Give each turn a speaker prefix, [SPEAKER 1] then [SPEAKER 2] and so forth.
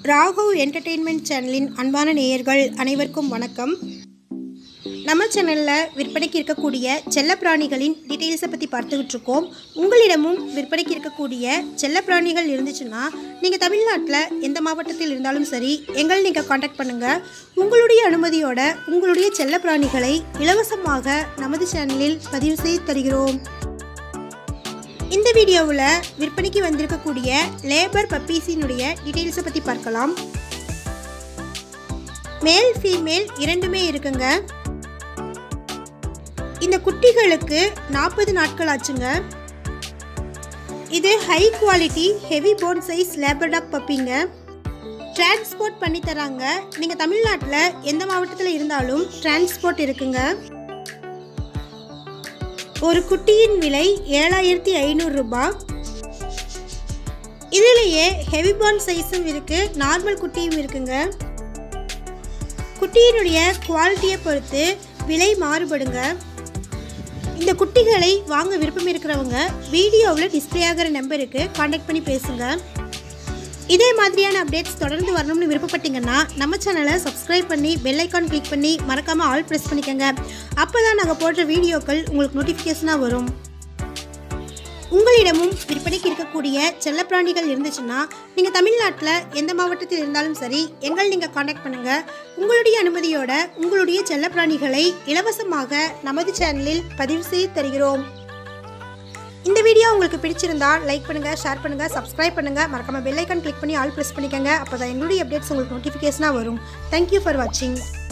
[SPEAKER 1] Raghav entertainment சேனலின் அன்பான நேயர்கள் அனைவருக்கும் வணக்கம் நம்ம சேனலில் விற்பனைக்கு இருக்கக்கூடிய செல்லப்பிராணிகளின் டீட்டெயில்ஸை பற்றி பார்த்துக்கிட்டு இருக்கோம் உங்களிடமும் விற்பனைக்கு இருக்கக்கூடிய செல்லப்பிராணிகள் இருந்துச்சுன்னா நீங்கள் தமிழ்நாட்டில் எந்த மாவட்டத்தில் இருந்தாலும் சரி எங்களை நீங்கள் காண்டாக்ட் பண்ணுங்கள் உங்களுடைய அனுமதியோட உங்களுடைய செல்லப்பிராணிகளை இலவசமாக நமது சேனலில் பதிவு செய்து தருகிறோம் இந்த வீடியோவில் விற்பனைக்கு வந்திருக்கக்கூடிய லேபர் பப்பீஸினுடைய டீட்டெயில்ஸை பற்றி பார்க்கலாம் மேல் ஃபீமேல் இரண்டுமே இருக்குங்க இந்த குட்டிகளுக்கு நாற்பது நாட்கள் ஆச்சுங்க இது high quality heavy bone size லேபர்டாக் பப்பிங்க டிரான்ஸ்போர்ட் பண்ணி தராங்க நீங்கள் தமிழ்நாட்டில் எந்த மாவட்டத்தில் இருந்தாலும் டிரான்ஸ்போர்ட் இருக்குங்க ஒரு குட்டியின் விலை ஏழாயிரத்தி ஐநூறு ரூபாய் இதுலேயே ஹெவி பான் சைஸும் இருக்கு நார்மல் குட்டியும் இருக்குங்க குட்டியினுடைய குவாலிட்டியை பொறுத்து விலை மாறுபடுங்க இந்த குட்டிகளை வாங்க விருப்பம் இருக்கிறவங்க வீடியோவில் டிஸ்பிளே ஆகிற நம்பருக்கு காண்டாக்ட் பண்ணி பேசுங்க இதே மாதிரியான அப்டேட்ஸ் தொடர்ந்து வரணும்னு விருப்பப்பட்டீங்கன்னா நம்ம சேனலை சப்ஸ்கிரைப் பண்ணி பெல் ஐக்கான் கிளிக் பண்ணி மறக்காமல் ஆல் ப்ரெஸ் பண்ணிக்கோங்க அப்போ தான் நாங்கள் போடுற வீடியோக்கள் உங்களுக்கு நோட்டிஃபிகேஷனாக வரும் உங்களிடமும் விற்பனைக்கு இருக்கக்கூடிய செல்லப்பிராணிகள் இருந்துச்சுன்னா நீங்கள் தமிழ்நாட்டில் எந்த மாவட்டத்தில் இருந்தாலும் சரி எங்கள் நீங்கள் காண்டாக்ட் பண்ணுங்கள் உங்களுடைய அனுமதியோட உங்களுடைய செல்லப்பிராணிகளை இலவசமாக நமது சேனலில் பதிவு செய்து தருகிறோம் இந்த வீடியோ உங்களுக்கு பிடிச்சிருந்தா லைக் பண்ணுங்கள் ஷேர் பண்ணுங்கள் சப்ஸ்கிரைப் பண்ணுங்கள் மறக்காம பெல் ஐக்கான் கிளிக் பண்ணி ஆல் ப்ரெஸ் பண்ணிக்கோங்க அப்போ தான் எங்களுடைய அப்டேட்ஸ் உங்களுக்கு நோட்டிஃபிகேஷனாக வரும் தேங்க்யூ ஃபார் வாட்சிங்